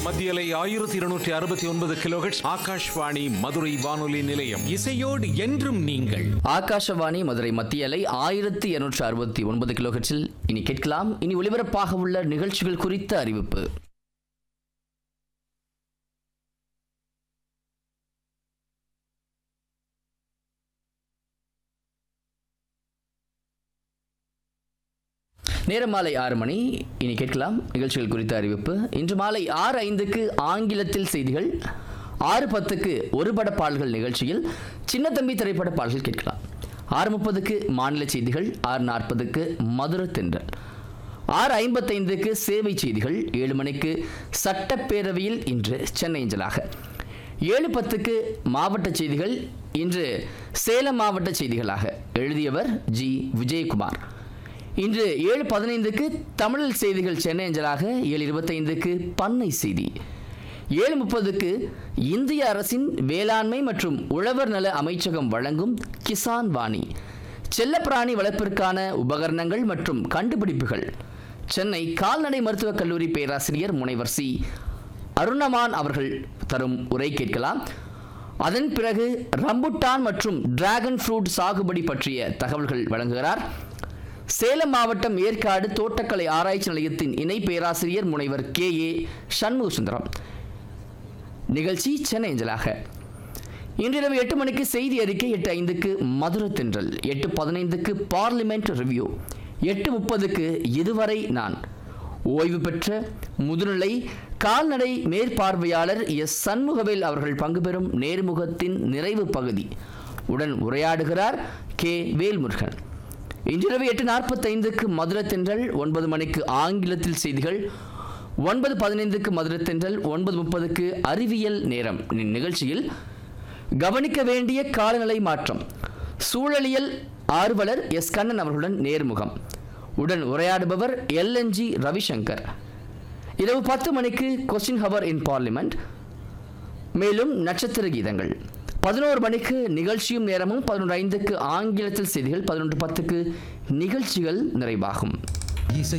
மத்தியலை ஆயிரத்தி இருநூற்றி அறுபத்தி ஒன்பது கிலோஹெட்ஸ் ஆகாஷ்வாணி மதுரை வானொலி நிலையம் இசையோடு என்றும் நீங்கள் ஆகாஷவாணி மதுரை மத்திய அலை ஆயிரத்தி இருநூற்றி அறுபத்தி ஒன்பது கிலோஹெட்ஸில் இனி கேட்கலாம் இனி ஒலிபரப்பாக உள்ள நிகழ்ச்சிகள் குறித்த அறிவிப்பு நேரம் மாலை ஆறு மணி இனி கேட்கலாம் நிகழ்ச்சிகள் குறித்த அறிவிப்பு இன்று மாலை ஆறு ஐந்துக்கு ஆங்கிலத்தில் செய்திகள் ஆறு பத்துக்கு ஒரு பட பாடல்கள் நிகழ்ச்சியில் சின்ன தம்பி திரைப்பட பாடல்கள் கேட்கலாம் ஆறு முப்பதுக்கு மாநில செய்திகள் ஆறு நாற்பதுக்கு மதுர தென்றல் ஆறு ஐம்பத்தைந்துக்கு சேவை செய்திகள் ஏழு மணிக்கு சட்டப்பேரவையில் இன்று சென்னை அஞ்சலாக ஏழு பத்துக்கு மாவட்ட செய்திகள் இன்று சேலம் மாவட்ட செய்திகளாக எழுதியவர் ஜி விஜயகுமார் இன்று ஏழு பதினைந்துக்கு தமிழ் செய்திகள் சென்னை அஞ்சலாக ஏழு இருபத்தைந்துக்கு பண்ணை செய்தி ஏழு முப்பதுக்கு இந்திய அரசின் வேளாண்மை மற்றும் உழவர் நல அமைச்சகம் வழங்கும் கிசான் வாணி செல்லப்பிராணி வளர்ப்பிற்கான உபகரணங்கள் மற்றும் கண்டுபிடிப்புகள் சென்னை கால்நடை மருத்துவக் கல்லூரி பேராசிரியர் முனைவர் சி அருணமான் அவர்கள் தரும் உரை கேட்கலாம் அதன் பிறகு ரம்புட்டான் மற்றும் டிராகன் ஃப்ரூட் சாகுபடி பற்றிய தகவல்கள் வழங்குகிறார் சேலம் மாவட்டம் ஏற்காடு தோட்டக்கலை ஆராய்ச்சி நிலையத்தின் இணை பேராசிரியர் முனைவர் கே ஏ சண்முக சுந்தரம் நிகழ்ச்சி சென்னை அஞ்சலாக இன்றிரவு எட்டு மணிக்கு செய்தி அறிக்கை எட்டு ஐந்துக்கு மதுர தென்றல் எட்டு பதினைந்துக்கு பார்லிமெண்ட் ரிவ்யூ எட்டு முப்பதுக்கு இதுவரை நான் ஓய்வு பெற்ற முதுநிலை கால்நடை மேற்பார்வையாளர் எஸ் சண்முகவேல் அவர்கள் பங்கு பெறும் நேர்முகத்தின் நிறைவு பகுதி உடன் உரையாடுகிறார் கே வேல்முருகன் இன்றிரவு எட்டு நாற்பத்தைந்துக்கு மதுரை தென்றல் ஒன்பது மணிக்கு ஆங்கிலத்தில் செய்திகள் ஒன்பது பதினைந்துக்கு மதுரை தென்றல் ஒன்பது முப்பதுக்கு அறிவியல் நேரம் நிகழ்ச்சியில் கவனிக்க வேண்டிய காலநிலை மாற்றம் சூழலியல் ஆர்வலர் எஸ் கண்ணன் அவர்களுடன் நேர்முகம் உடன் உரையாடுபவர் எல்என்ஜி ரவிசங்கர் இரவு பத்து மணிக்கு கொஸ்டின் ஹவர் இன் பார்லிமெண்ட் மேலும் நட்சத்திர கீதங்கள் பதினோரு மணிக்கு நிகழ்ச்சியும் நேரமும் பதினொன்று ஐந்துக்கு ஆங்கிலத்தில் செய்திகள் பதினொன்று பத்துக்கு நிகழ்ச்சிகள் நிறைவாகும் இசை